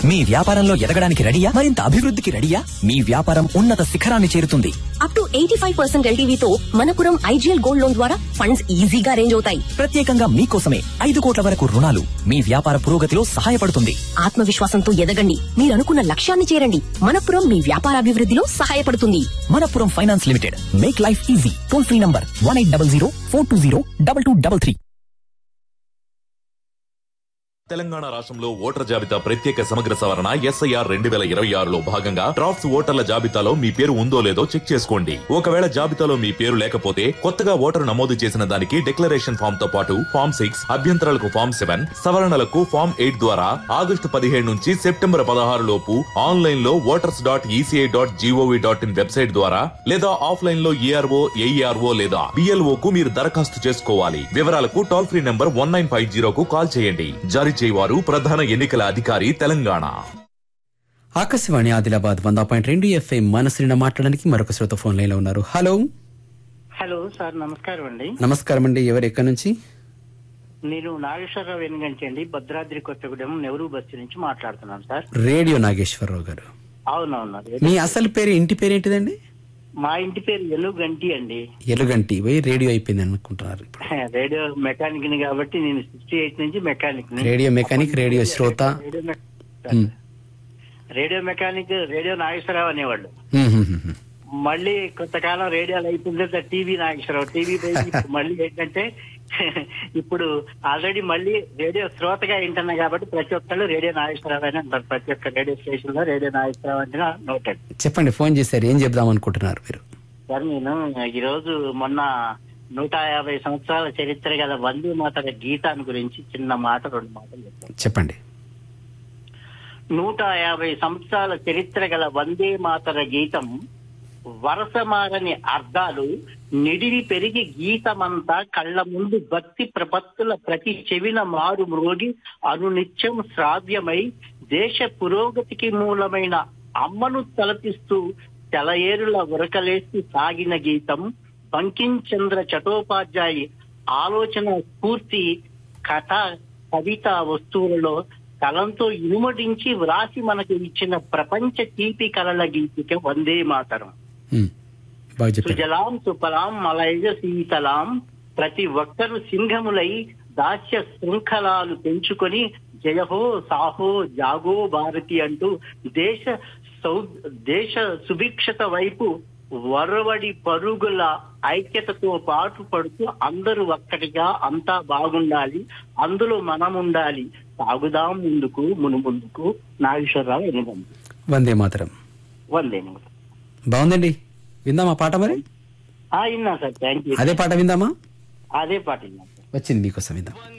మీ వ్యాపారంలో ఎదగడానికి రెడీయా మరింత అభివృద్ధికి రెడీయా మీ వ్యాపారం ఉన్నత శిఖరాన్ని చేరుతుంది up to eighty five percent ఎల్టీవీతో మనపురం ఐజీఎల్ గోల్డ్ లోన్ ద్వారా ఫండ్స్ ఈజీగా అరేంజ్ అవుతాయి ప్రత్యేకంగా మీకోసమే ఐదు కోట్ల వరకు రుణాలు మీ వ్యాపార పురోగతిలో సహాయపడుతుంది ఆత్మవిశ్వాసంతో ఎదగండి మీరు అనుకున్న లక్ష్యాన్ని చేరండి మనపురం మీ వ్యాపారాభివృద్ధిలో సహాయపడుతుంది Manappuram finance limited make life easy toll free number one eight double zero four two zero double two double three Telangana రాష్ట్రంలో ఓటర్ జాబితా ప్రత్యేక సమగ్ర సవరణ ఎస్ఐఆర్ రెండు వేల ఇరవై ఆరులో భాగంగా డ్రాఫ్ట్స్ ఓటర్ల జాబితాలో మీ పేరు ఉందో లేదో చెక్ చేసుకోండి ఒకవేళ జాబితాలో మీ పేరు లేకపోతే కొత్తగా ఓటరు నమోదు చేసిన దానికి డిక్లరేషన్ ఫామ్ తో పాటు ఫామ్ సిక్స్ అభ్యంతరాలకు ఫామ్ సెవెన్ సవరణలకు ఫామ్ ఎయిట్ ద్వారా ఆగస్టు పదిహేడు నుంచి సెప్టెంబర్ పదహారు లోపు ఆన్లైన్ లో voters dot ECI dot GOV dot in website ద్వారా లేదా ఆఫ్లైన్ లో ఏఆర్ఓ ఏఈఆర్ఓ లేదా బిఎల్ఓ కు మీరు దరఖాస్తు చేసుకోవాలి వివరాలకు toll free number one nine five జీరోకు కాల్ చేయండి జారీ చేయవారు ప్రధాన ఎన్నికల అధికారి తెలంగాణ ఆకాశవాణి ఆదిలాబాద్ వంద పాయింట్ రెండు ఎఫ్ఐ మనసుని మాట్లాడడానికి మరొక శ్రోత ఫోన్ లైన్ లో ఉన్నారు హలో హలో సార్ నమస్కారం అండి నమస్కారం అండి ఎవరు ఎక్కడి నుంచి నేను నాగేశ్వరరావు వెనుగంచి అండి భద్రాద్రి కొత్తగూడెం నెహ్రూ బస్సు నుంచి మాట్లాడుతున్నాను సార్ రేడియో నాగేశ్వరరావు గారు అవునవును మీ అసలు పేరు ఇంటి పేరు ఏంటిదండి మా ఇంటి పేరు ఎలుగంటి అండి ఎలుగంటి పోయి రేడియో అయిపోయింది అనుకుంటున్నారు ఇప్పుడు రేడియో మెకానిక్ ని కాబట్టి నేను సిక్స్టీ ఎయిట్ నుంచి మెకానిక్ ని రేడియో మెకానిక్ రేడియో శ్రోత రేడియో మె- ఉమ్. రేడియో మెకానిక్ రేడియో నాగేశ్వరరావు అనేవాళ్ళు ఉమ్, ఉమ్, ఉమ్. మళ్ళీ కొంతకాలం రేడియోలు అయిపోయిన తర్వాత టీవీ నాగేశ్వరరావు టీవీ పోయి ఇప్పుడు మళ్ళీ ఏంటంటే ఇప్పుడు ఆల్రెడీ మళ్ళీ రేడియో శ్రోతగా వింటున్నా కాబట్టి ప్రతి ఒక్కళ్ళు రేడియో నాగేశ్వరరావు అని అంటారు ప్రతి ఒక్క రేడియో స్టేషన్ లో రేడియో నాగేశ్వరరావు అంటే నోటెడ్ చెప్పండి ఫోన్ చేశారు ఏం చెప్దాం అనుకుంటున్నారు మీరు సార్ నేను ఈ రోజు మొన్న నూట యాభై సంవత్సరాల చరిత్ర గల వందే మాతర గీతాన్ని గురించి చిన్న మాట రెండు మాటలు చెప్తాను చెప్పండి నూట యాభై సంవత్సరాల చరిత్ర గల వందే మాతర గీతం వరసమారని అర్థాలు నిడివి పెరిగి గీతమంతా కళ్ళ ముందు భక్తి ప్రపత్తుల ప్రతి చెవిన మారు మ్రోగి అనునిత్యం శ్రావ్యమై దేశ పురోగతికి మూలమైన అమ్మను తలపిస్తూ తెలయేరుల ఉరకలేసి సాగిన గీతం బంకించంద్ర చటోపాధ్యాయి ఆలోచన స్ఫూర్తి కథ కవిత వస్తువులలో కలంతో ఇనుమడించి వ్రాసి మనకు ఇచ్చిన ప్రపంచ తీపి కలల గీతిక వందే మాతరం ఉమ్. బాగా చెప్పారు సుజలాం సుఫలాం మలైజ శీతలాం ప్రతి ఒక్కరు సింహములై దాస్య శృంఖలాలు పెంచుకొని జయహో సాహో జాగో భారతి అంటూ దేశ సౌ దేశ సుభిక్షత వైపు వరవడి పరుగుల ఐక్యతతో పాటు పడుతూ అందరూ ఒక్కటిగా అంతా బాగుండాలి అందులో మనం ఉండాలి సాగుదాం ముందుకు మును ముందుకు నాగేశ్వరరావు ఎనిమిది వందే మాతరం వందే బాగుందండి విందామా పాట మరి ఆ, విన్నా సార్ థ్యాంక్ యూ అదే పాట విందామా అదే పాట విన్నా సార్ వచ్చింది మీకోసం విందాం